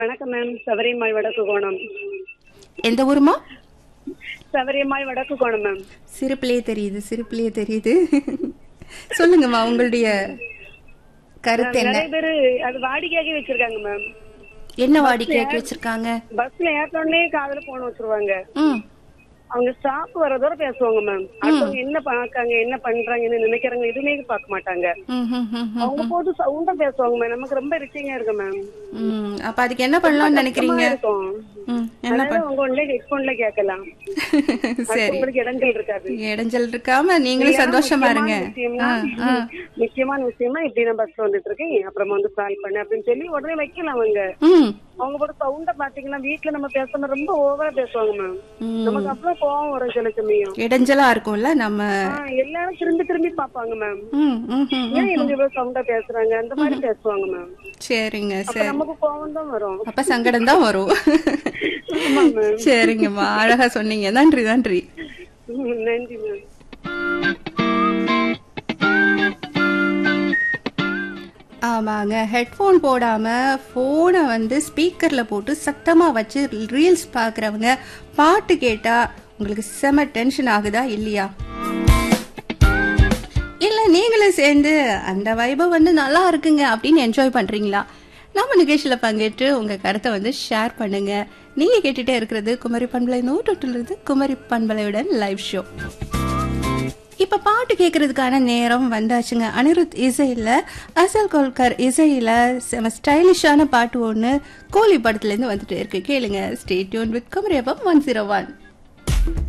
வணக்கம் மேம் சபரிமாய் வடக்கு கோணம் எந்த ஊருமா சபரிமாய் வடக்கு கோணம் மேம் சிரிப்பிலேயே தெரியுது சிரிப்பிலேயே தெரியுது சொல்லுங்கம்மா உங்களுடைய கருத்து என்ன நிறைய பேரு அது வாடிக்கையாகி வச்சிருக்காங்க மேம் என்ன வாடிக்கையாக்கி வச்சிருக்காங்க பஸ்ல ஏற்றோடனே காதுல போன் வச்சிருவாங்க ம் அவங்க ஸ்டாப் வரதோட பேசுவாங்க மேம் அடுத்தவங்க என்ன பாக்காங்க என்ன பண்றாங்கன்னு நினைக்கிறாங்க எதுவுமே பார்க்க மாட்டாங்க ம், ம், ம், ம். அவங்க போது சவுண்டா பேசுவாங்க மேம் நமக்கு ரொம்ப ரிச்சிங்கா இருக்கு மேம் ம், அப்ப அதுக்கு என்ன பண்ணலாம்னு நினைக்கிறீங்க இருக்கும் ம், என்ன அதனால உங்க ஒன்ல ஹெட்போன்ல கேட்கலாம் சரி உங்களுக்கு இடங்கள் இருக்காது இடைஞ்சல் இருக்காம நீங்களும் சந்தோஷமா இருங்க முக்கியமான ஆ, விஷயம்னா, ஆ. முக்கியமான விஷயமா இப்படி நான் பஸ்ல வந்துட்டு இருக்கேன் அப்புறமா வந்து கால் பண்ணு அப்படின்னு சொல்லி உடனே வைக்கலாம் அவங்க ம், அவங்க போட சவுண்ட பாத்தீங்கன்னா வீட்டுல நம்ம பேசாம ரொம்ப ஓவரா பேசுவாங்க மேம் ம். நமக்கு அப்புறம் கோவம் வரும் சில சமயம் இடைஞ்சலா இருக்கும்ல நம்ம ஆ, எல்லாரும் திரும்பி திரும்பி பாப்பாங்க மேம் ம், ம், ம், ம். ஏன் இவங்க இவ்வளவு சவுண்டா பேசுறாங்க அந்த மாதிரி பேசுவாங்க மேம் சரிங்க அப்ப சரி நமக்கு கோவம் தான் வரும் அப்ப சங்கடம் தான் வரும் ஆமா மேம் சரிங்கம்மா அழகா சொன்னீங்க நன்றி நன்றி ம், நன்றி மேம் ஆமாங்க ஹெட்ஃபோன் போடாம ஃபோனை வந்து ஸ்பீக்கர்ல போட்டு சத்தமா வச்சு ரீல்ஸ் பார்க்குறவங்க பாட்டு கேட்டா உங்களுக்கு செம டென்ஷன் ஆகுதா இல்லையா இல்ல நீங்களும் சேர்ந்து அந்த வைபை வந்து நல்லா இருக்குங்க அப்படின்னு என்ஜாய் பண்றீங்களா நம்ம நிகழ்ச்சியில பங்கேற்று உங்க கருத்தை வந்து ஷேர் பண்ணுங்க நீங்க கேட்டுட்டே இருக்கிறது குமரி பண்பலை நூற்றொட்டிலிருந்து குமரி பண்பலையுடன் லைவ் ஷோ இப்ப பாட்டு கேட்கறதுக்கான நேரம் வந்தாச்சுங்க அனிருத் இசையில அசல் கோல்கர் இசையில செம ஸ்டைலிஷான பாட்டு ஒண்ணு கோலி படத்துல இருந்து வந்துட்டு இருக்கு கேளுங்க ஸ்டே டியூன் வித் குமரியப்பம் ஒன் ஜீரோ ஒன்